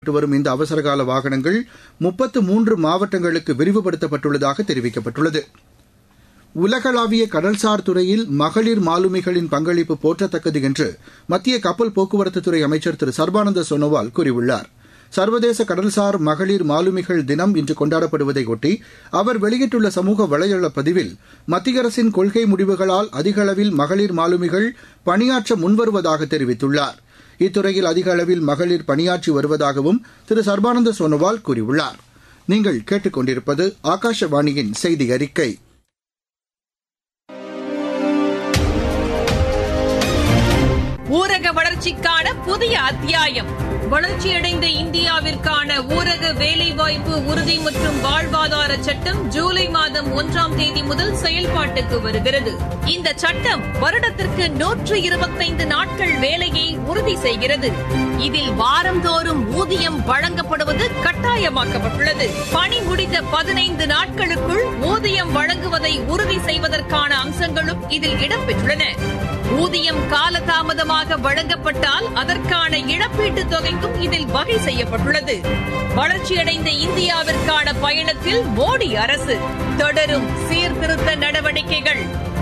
வரும் இந்த அவசரகால வாகனங்கள் முப்பத்து மூன்று மாவட்டங்களுக்கு விரிவுபடுத்தப்பட்டுள்ளதாக தெரிவிக்கப்பட்டுள்ளது உலகளாவிய கடல்சார் துறையில் மகளிர் மாலுமிகளின் பங்களிப்பு போற்றத்தக்கது என்று மத்திய கப்பல் போக்குவரத்துத்துறை அமைச்சர் திரு சர்பானந்த சோனோவால் கூறியுள்ளார் சர்வதேச கடல்சார் மகளிர் மாலுமிகள் தினம் இன்று கொண்டாடப்படுவதையொட்டி அவர் வெளியிட்டுள்ள சமூக வலைதள பதிவில் மத்திய அரசின் கொள்கை முடிவுகளால் அதிக அளவில் மகளிர் மாலுமிகள் பணியாற்ற முன்வருவதாக தெரிவித்துள்ளார் இத்துறையில் அதிக அளவில் மகளிர் பணியாற்றி வருவதாகவும் திரு சர்பானந்த சோனோவால் கூறியுள்ளார் நீங்கள் கேட்டுக்கொண்டிருப்பது ஆகாஷவாணியின் செய்தி அறிக்கை ஊரக வளர்ச்சிக்கான புதிய அத்தியாயம் வளர்ச்சியடைந்த இந்தியாவிற்கான ஊரக வேலைவாய்ப்பு உறுதி மற்றும் வாழ்வாதார சட்டம் ஜூலை மாதம் ஒன்றாம் தேதி முதல் செயல்பாட்டுக்கு வருகிறது இந்த சட்டம் வருடத்திற்கு நூற்று இருபத்தைந்து நாட்கள் வேலையை உறுதி செய்கிறது இதில் வாரந்தோறும் ஊதியம் வழங்கப்படுவது கட்டாயமாக்கப்பட்டுள்ளது பணி முடிந்த பதினைந்து நாட்களுக்குள் ஊதியம் வழங்குவதை உறுதி செய்வதற்கான அம்சங்களும் இதில் இடம்பெற்றுள்ளன ஊதியம் காலதாமதமாக வழங்கப்பட்டால் அதற்கான இழப்பீட்டுத் தொகைக்கும் இதில் வகை செய்யப்பட்டுள்ளது வளர்ச்சியடைந்த இந்தியாவிற்கான பயணத்தில் மோடி அரசு தொடரும் சீர்திருத்த நடவடிக்கைகள்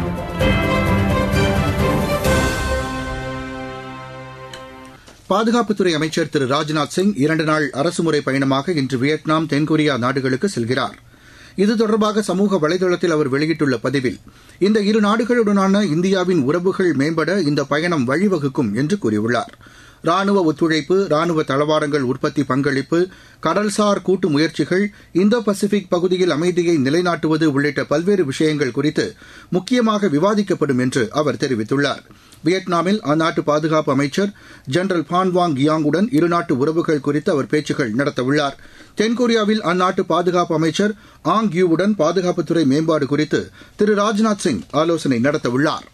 பாதுகாப்புத்துறை அமைச்சர் திரு ராஜ்நாத் சிங் இரண்டு நாள் அரசுமுறை பயணமாக இன்று வியட்நாம் தென்கொரியா நாடுகளுக்கு செல்கிறார் இது தொடர்பாக சமூக வலைதளத்தில் அவர் வெளியிட்டுள்ள பதிவில் இந்த இரு நாடுகளுடனான இந்தியாவின் உறவுகள் மேம்பட இந்த பயணம் வழிவகுக்கும் என்று கூறியுள்ளார் ராணுவ ஒத்துழைப்பு ராணுவ தளவாடங்கள் உற்பத்தி பங்களிப்பு கடல்சார் கூட்டு முயற்சிகள் இந்தோ பசிபிக் பகுதியில் அமைதியை நிலைநாட்டுவது உள்ளிட்ட பல்வேறு விஷயங்கள் குறித்து முக்கியமாக விவாதிக்கப்படும் என்று அவர் தெரிவித்துள்ளார் வியட்நாமில் அந்நாட்டு பாதுகாப்பு அமைச்சர் ஜெனரல் பான்வாங் கியாங்குடன் இருநாட்டு உறவுகள் குறித்து அவர் பேச்சுக்கள் நடத்தவுள்ளார் தென்கொரியாவில் அந்நாட்டு பாதுகாப்பு அமைச்சர் ஆங் யூவுடன் பாதுகாப்புத்துறை மேம்பாடு குறித்து திரு ராஜ்நாத் சிங் ஆலோசனை நடத்தவுள்ளார்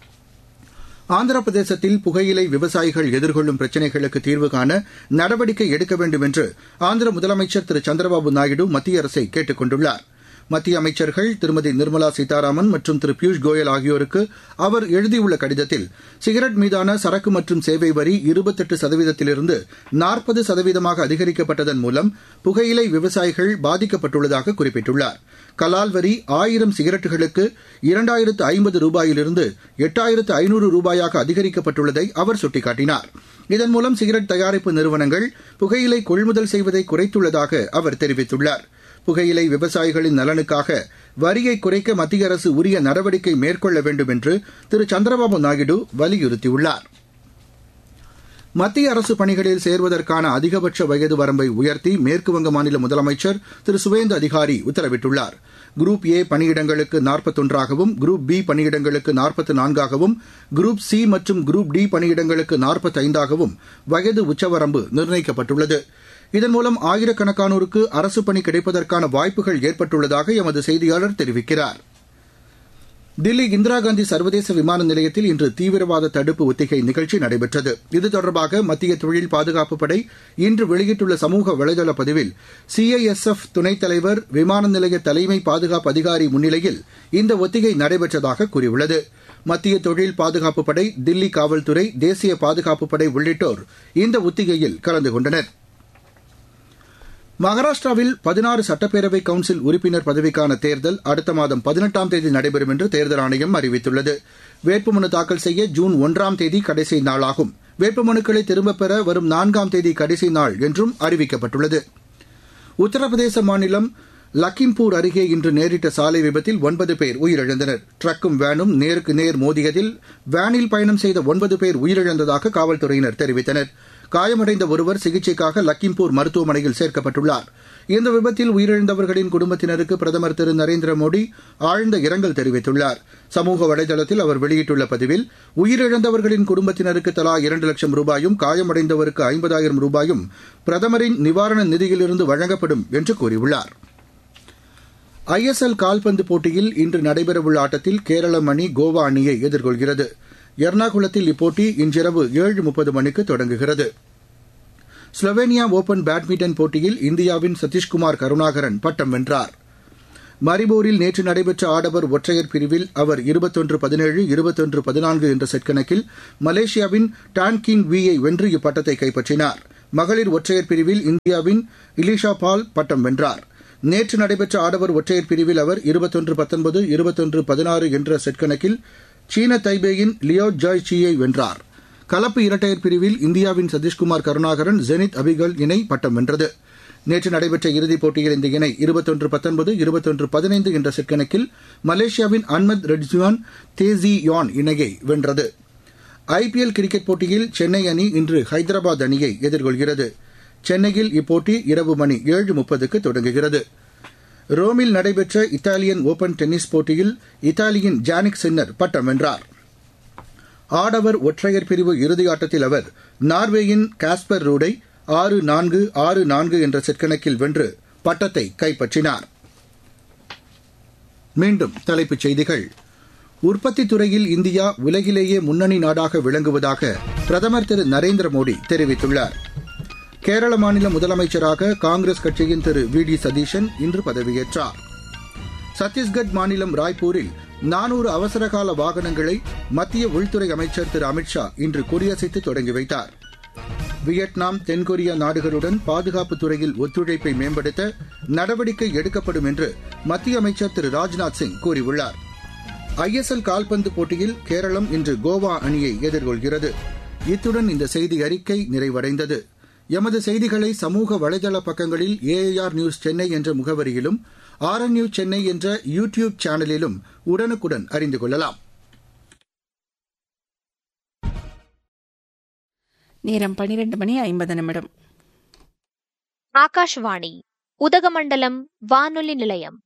ஆந்திர பிரதேசத்தில் புகையிலை விவசாயிகள் எதிர்கொள்ளும் பிரச்சினைகளுக்கு தீர்வு காண நடவடிக்கை எடுக்க வேண்டும் என்று ஆந்திர முதலமைச்சர் திரு சந்திரபாபு நாயுடு மத்திய அரசை கேட்டுக் கொண்டுள்ளார் மத்திய அமைச்சர்கள் திருமதி நிர்மலா சீதாராமன் மற்றும் திரு பியூஷ் கோயல் ஆகியோருக்கு அவர் எழுதியுள்ள கடிதத்தில் சிகரெட் மீதான சரக்கு மற்றும் சேவை வரி இருபத்தெட்டு சதவீதத்திலிருந்து நாற்பது சதவீதமாக அதிகரிக்கப்பட்டதன் மூலம் புகையிலை விவசாயிகள் பாதிக்கப்பட்டுள்ளதாக குறிப்பிட்டுள்ளார் கலால் வரி ஆயிரம் சிகரெட்டுகளுக்கு இரண்டாயிரத்து ஐம்பது ரூபாயிலிருந்து எட்டாயிரத்து ஐநூறு ரூபாயாக அதிகரிக்கப்பட்டுள்ளதை அவர் சுட்டிக்காட்டினார் இதன் மூலம் சிகரெட் தயாரிப்பு நிறுவனங்கள் புகையிலை கொள்முதல் செய்வதை குறைத்துள்ளதாக அவர் தெரிவித்துள்ளார் புகையிலை விவசாயிகளின் நலனுக்காக வரியை குறைக்க மத்திய அரசு உரிய நடவடிக்கை மேற்கொள்ள வேண்டும் என்று திரு சந்திரபாபு நாயுடு வலியுறுத்தியுள்ளார் மத்திய அரசு பணிகளில் சேர்வதற்கான அதிகபட்ச வயது வரம்பை உயர்த்தி மேற்குவங்க மாநில முதலமைச்சர் திரு சுவேந்து அதிகாரி உத்தரவிட்டுள்ளார் குரூப் ஏ பணியிடங்களுக்கு நாற்பத்தொன்றாகவும் குரூப் பி பணியிடங்களுக்கு நாற்பத்து நான்காகவும் குரூப் சி மற்றும் குரூப் டி பணியிடங்களுக்கு நாற்பத்தைந்தாகவும் வயது உச்சவரம்பு நிர்ணயிக்கப்பட்டுள்ளது இதன் மூலம் ஆயிரக்கணக்கானோருக்கு அரசு பணி கிடைப்பதற்கான வாய்ப்புகள் ஏற்பட்டுள்ளதாக எமது செய்தியாளர் தெரிவிக்கிறார் தில்லி இந்திரா காந்தி சர்வதேச விமான நிலையத்தில் இன்று தீவிரவாத தடுப்பு ஒத்திகை நிகழ்ச்சி நடைபெற்றது இது தொடர்பாக மத்திய தொழில் பாதுகாப்பு படை இன்று வெளியிட்டுள்ள சமூக வலைதள பதிவில் சிஐஎஸ்எஃப் துணைத் தலைவர் விமான நிலைய தலைமை பாதுகாப்பு அதிகாரி முன்னிலையில் இந்த ஒத்திகை நடைபெற்றதாக கூறியுள்ளது மத்திய தொழில் பாதுகாப்பு படை தில்லி காவல்துறை தேசிய பாதுகாப்பு படை உள்ளிட்டோர் இந்த ஒத்திகையில் கலந்து கொண்டனர் மகாராஷ்டிராவில் பதினாறு சட்டப்பேரவை கவுன்சில் உறுப்பினர் பதவிக்கான தேர்தல் அடுத்த மாதம் பதினெட்டாம் தேதி நடைபெறும் என்று தேர்தல் ஆணையம் அறிவித்துள்ளது வேட்புமனு தாக்கல் செய்ய ஜூன் ஒன்றாம் தேதி கடைசி நாளாகும் வேட்புமனுக்களை திரும்பப் பெற வரும் நான்காம் தேதி கடைசி நாள் என்றும் அறிவிக்கப்பட்டுள்ளது உத்தரப்பிரதேச மாநிலம் லக்கிம்பூர் அருகே இன்று நேரிட்ட சாலை விபத்தில் ஒன்பது பேர் உயிரிழந்தனர் ட்ரக்கும் வேனும் நேருக்கு நேர் மோதியதில் வேனில் பயணம் செய்த ஒன்பது பேர் உயிரிழந்ததாக காவல்துறையினர் தெரிவித்தனர் காயமடைந்த ஒருவர் சிகிச்சைக்காக லக்கிம்பூர் மருத்துவமனையில் சேர்க்கப்பட்டுள்ளார் இந்த விபத்தில் உயிரிழந்தவர்களின் குடும்பத்தினருக்கு பிரதமர் திரு நரேந்திர மோடி ஆழ்ந்த இரங்கல் தெரிவித்துள்ளார் சமூக வலைதளத்தில் அவர் வெளியிட்டுள்ள பதிவில் உயிரிழந்தவர்களின் குடும்பத்தினருக்கு தலா இரண்டு லட்சம் ரூபாயும் காயமடைந்தவருக்கு ஐம்பதாயிரம் ரூபாயும் பிரதமரின் நிவாரண நிதியிலிருந்து வழங்கப்படும் என்று கூறியுள்ளார் ஐஎஸ்எல் கால்பந்து போட்டியில் இன்று நடைபெறவுள்ள ஆட்டத்தில் கேரளம் அணி கோவா அணியை எதிர்கொள்கிறது எர்ணாகுளத்தில் இப்போட்டி இன்றிரவு ஏழு முப்பது மணிக்கு தொடங்குகிறது ஸ்லோவேனியா ஓபன் பேட்மிண்டன் போட்டியில் இந்தியாவின் சதீஷ்குமார் கருணாகரன் பட்டம் வென்றார் மரிபோரில் நேற்று நடைபெற்ற ஆடவர் ஒற்றையர் பிரிவில் அவர் இருபத்தொன்று பதினேழு இருபத்தொன்று பதினான்கு என்ற செட் கணக்கில் மலேசியாவின் டான்கிங் வீயை வென்று இப்பட்டத்தை கைப்பற்றினார் மகளிர் ஒற்றையர் பிரிவில் இந்தியாவின் இலிஷா பால் பட்டம் வென்றார் நேற்று நடைபெற்ற ஆடவர் ஒற்றையர் பிரிவில் அவர் இருபத்தொன்று பத்தொன்பது இருபத்தொன்று பதினாறு என்ற செட் கணக்கில் சீன தைபேயின் லியோ ஜாய் சியை வென்றார் கலப்பு இரட்டையர் பிரிவில் இந்தியாவின் சதீஷ்குமார் கருணாகரன் ஜெனித் அபிகல் இணை பட்டம் வென்றது நேற்று நடைபெற்ற இறுதிப் போட்டியில் இந்த இணை இருபத்தொன்று பத்தொன்பது இருபத்தொன்று பதினைந்து என்ற செட் கணக்கில் மலேசியாவின் அன்மத் ரெட்ஜுவான் தேசி யான் இணையை வென்றது ஐபிஎல் கிரிக்கெட் போட்டியில் சென்னை அணி இன்று ஹைதராபாத் அணியை எதிர்கொள்கிறது சென்னையில் இப்போட்டி இரவு மணி ஏழு முப்பதுக்கு தொடங்குகிறது ரோமில் நடைபெற்ற இத்தாலியன் ஓபன் டென்னிஸ் போட்டியில் இத்தாலியின் ஜானிக் சின்னர் பட்டம் வென்றார் ஆடவர் ஒற்றையர் பிரிவு இறுதியாட்டத்தில் அவர் நார்வேயின் காஸ்பர் ரூடை ஆறு நான்கு ஆறு நான்கு என்ற செட் கணக்கில் வென்று பட்டத்தை கைப்பற்றினார் மீண்டும் தலைப்புச் செய்திகள் உற்பத்தி துறையில் இந்தியா உலகிலேயே முன்னணி நாடாக விளங்குவதாக பிரதமர் திரு நரேந்திர மோடி தெரிவித்துள்ளார் கேரள மாநில முதலமைச்சராக காங்கிரஸ் கட்சியின் திரு வி டி சதீஷன் இன்று பதவியேற்றார் சத்தீஸ்கட் மாநிலம் ராய்ப்பூரில் நானூறு அவசரகால வாகனங்களை மத்திய உள்துறை அமைச்சர் திரு அமித்ஷா இன்று கொடியசைத்து தொடங்கி வைத்தார் வியட்நாம் தென்கொரியா நாடுகளுடன் பாதுகாப்பு துறையில் ஒத்துழைப்பை மேம்படுத்த நடவடிக்கை எடுக்கப்படும் என்று மத்திய அமைச்சர் திரு ராஜ்நாத் சிங் கூறியுள்ளார் ஐஎஸ்எல் கால்பந்து போட்டியில் கேரளம் இன்று கோவா அணியை எதிர்கொள்கிறது இத்துடன் இந்த செய்தி அறிக்கை நிறைவடைந்தது எமது செய்திகளை சமூக வலைதள பக்கங்களில் ஏஐஆர் நியூஸ் சென்னை என்ற முகவரியிலும் ஆர் என் நியூஸ் சென்னை என்ற யூ டியூப் சேனலிலும் உடனுக்குடன் அறிந்து கொள்ளலாம் நேரம் பனிரெண்டு மணி ஐம்பது நிமிடம் ஆகாஷ்வாணி உதகமண்டலம் வானொலி நிலையம்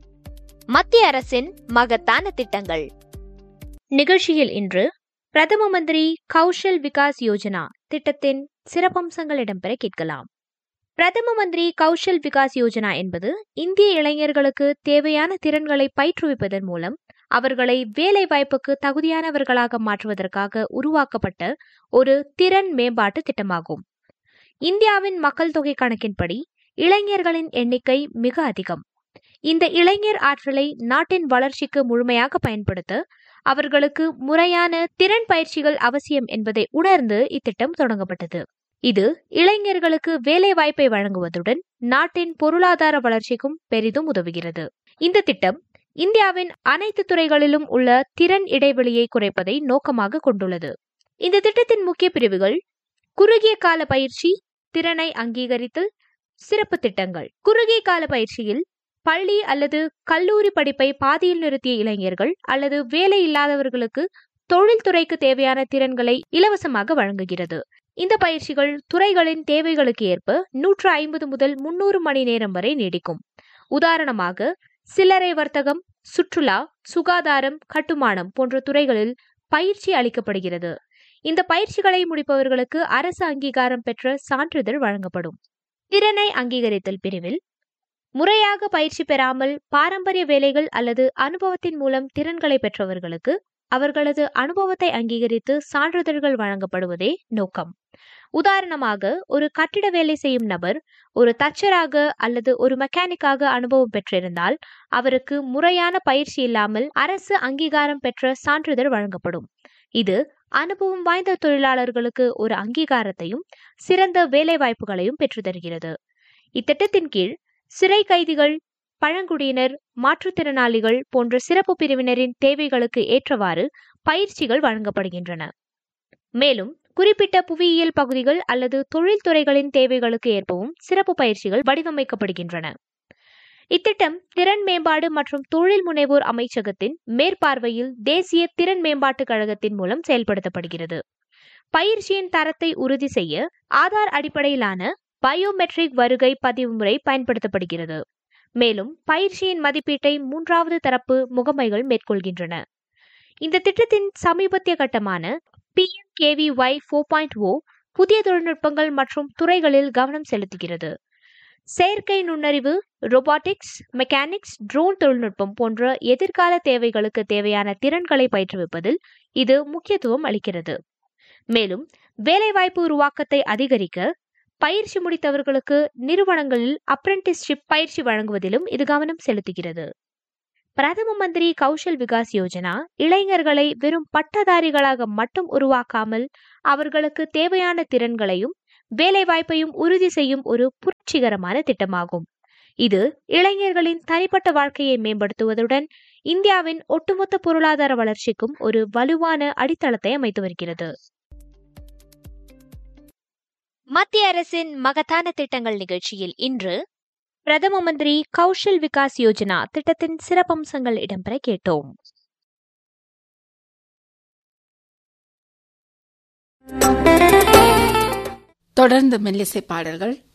மத்திய அரசின் மகத்தான திட்டங்கள் நிகழ்ச்சியில் இன்று பிரதம மந்திரி கௌஷல் விகாஸ் யோஜனா திட்டத்தின் சிறப்பம்சங்கள் இடம்பெற கேட்கலாம் பிரதம மந்திரி கௌஷல் விகாஸ் யோஜனா என்பது இந்திய இளைஞர்களுக்கு தேவையான திறன்களை பயிற்றுவிப்பதன் மூலம் அவர்களை வேலை வாய்ப்புக்கு தகுதியானவர்களாக மாற்றுவதற்காக உருவாக்கப்பட்ட ஒரு திறன் மேம்பாட்டு திட்டமாகும் இந்தியாவின் மக்கள் தொகை கணக்கின்படி இளைஞர்களின் எண்ணிக்கை மிக அதிகம் இந்த இளைஞர் ஆற்றலை நாட்டின் வளர்ச்சிக்கு முழுமையாக பயன்படுத்த அவர்களுக்கு முறையான திறன் பயிற்சிகள் அவசியம் என்பதை உணர்ந்து இத்திட்டம் தொடங்கப்பட்டது இது இளைஞர்களுக்கு வேலை வாய்ப்பை வழங்குவதுடன் நாட்டின் பொருளாதார வளர்ச்சிக்கும் பெரிதும் உதவுகிறது இந்த திட்டம் இந்தியாவின் அனைத்து துறைகளிலும் உள்ள திறன் இடைவெளியை குறைப்பதை நோக்கமாக கொண்டுள்ளது இந்த திட்டத்தின் முக்கிய பிரிவுகள் குறுகிய கால பயிற்சி திறனை அங்கீகரித்தல் சிறப்பு திட்டங்கள் குறுகிய கால பயிற்சியில் பள்ளி அல்லது கல்லூரி படிப்பை பாதியில் நிறுத்திய இளைஞர்கள் அல்லது வேலை இல்லாதவர்களுக்கு தொழில்துறைக்கு தேவையான திறன்களை இலவசமாக வழங்குகிறது இந்த பயிற்சிகள் துறைகளின் தேவைகளுக்கு ஏற்ப நூற்று ஐம்பது முதல் முன்னூறு மணி நேரம் வரை நீடிக்கும் உதாரணமாக சில்லறை வர்த்தகம் சுற்றுலா சுகாதாரம் கட்டுமானம் போன்ற துறைகளில் பயிற்சி அளிக்கப்படுகிறது இந்த பயிற்சிகளை முடிப்பவர்களுக்கு அரசு அங்கீகாரம் பெற்ற சான்றிதழ் வழங்கப்படும் திறனை அங்கீகரித்தல் பிரிவில் முறையாக பயிற்சி பெறாமல் பாரம்பரிய வேலைகள் அல்லது அனுபவத்தின் மூலம் திறன்களை பெற்றவர்களுக்கு அவர்களது அனுபவத்தை அங்கீகரித்து சான்றிதழ்கள் வழங்கப்படுவதே நோக்கம் உதாரணமாக ஒரு கட்டிட வேலை செய்யும் நபர் ஒரு தச்சராக அல்லது ஒரு மெக்கானிக்காக அனுபவம் பெற்றிருந்தால் அவருக்கு முறையான பயிற்சி இல்லாமல் அரசு அங்கீகாரம் பெற்ற சான்றிதழ் வழங்கப்படும் இது அனுபவம் வாய்ந்த தொழிலாளர்களுக்கு ஒரு அங்கீகாரத்தையும் சிறந்த வேலை வாய்ப்புகளையும் பெற்றுத்தருகிறது இத்திட்டத்தின் கீழ் சிறை கைதிகள் பழங்குடியினர் மாற்றுத்திறனாளிகள் போன்ற சிறப்பு பிரிவினரின் தேவைகளுக்கு ஏற்றவாறு பயிற்சிகள் வழங்கப்படுகின்றன மேலும் குறிப்பிட்ட புவியியல் பகுதிகள் அல்லது தொழில்துறைகளின் தேவைகளுக்கு ஏற்பவும் சிறப்பு பயிற்சிகள் வடிவமைக்கப்படுகின்றன இத்திட்டம் திறன் மேம்பாடு மற்றும் தொழில் முனைவோர் அமைச்சகத்தின் மேற்பார்வையில் தேசிய திறன் மேம்பாட்டுக் கழகத்தின் மூலம் செயல்படுத்தப்படுகிறது பயிற்சியின் தரத்தை உறுதி செய்ய ஆதார் அடிப்படையிலான பயோமெட்ரிக் வருகை பதிவு முறை பயன்படுத்தப்படுகிறது மேலும் பயிற்சியின் மதிப்பீட்டை மூன்றாவது தரப்பு முகமைகள் மேற்கொள்கின்றன இந்த திட்டத்தின் சமீபத்திய கட்டமான P M K V Y four point O புதிய தொழில்நுட்பங்கள் மற்றும் துறைகளில் கவனம் செலுத்துகிறது செயற்கை நுண்ணறிவு ரோபாட்டிக்ஸ் மெக்கானிக்ஸ் ட்ரோன் தொழில்நுட்பம் போன்ற எதிர்கால தேவைகளுக்கு தேவையான திறன்களை பயிற்றுவிப்பதில் இது முக்கியத்துவம் அளிக்கிறது மேலும் வேலைவாய்ப்பு உருவாக்கத்தை அதிகரிக்க பயிற்சி முடித்தவர்களுக்கு நிறுவனங்களில் அப்ரெண்டிஸ்ஷிப் பயிற்சி வழங்குவதிலும் இது கவனம் செலுத்துகிறது பிரதம மந்திரி கௌஷல் விகாஸ் யோஜனா இளைஞர்களை வெறும் பட்டதாரிகளாக மட்டும் உருவாக்காமல் அவர்களுக்கு தேவையான திறன்களையும் வேலைவாய்ப்பையும் உறுதி செய்யும் ஒரு புரட்சிகரமான திட்டமாகும் இது இளைஞர்களின் தனிப்பட்ட வாழ்க்கையை மேம்படுத்துவதுடன் இந்தியாவின் ஒட்டுமொத்த பொருளாதார வளர்ச்சிக்கும் ஒரு வலுவான அடித்தளத்தை அமைத்து வருகிறது மத்திய அரசின் மகத்தான திட்டங்கள் நிகழ்ச்சியில் இன்று பிரதம மந்திரி கௌஷல் விகாஸ் யோஜனா திட்டத்தின் சிறப்பம்சங்கள் இடம்பெற கேட்டோம் தொடர்ந்து மெல்லிசை பாடல்கள்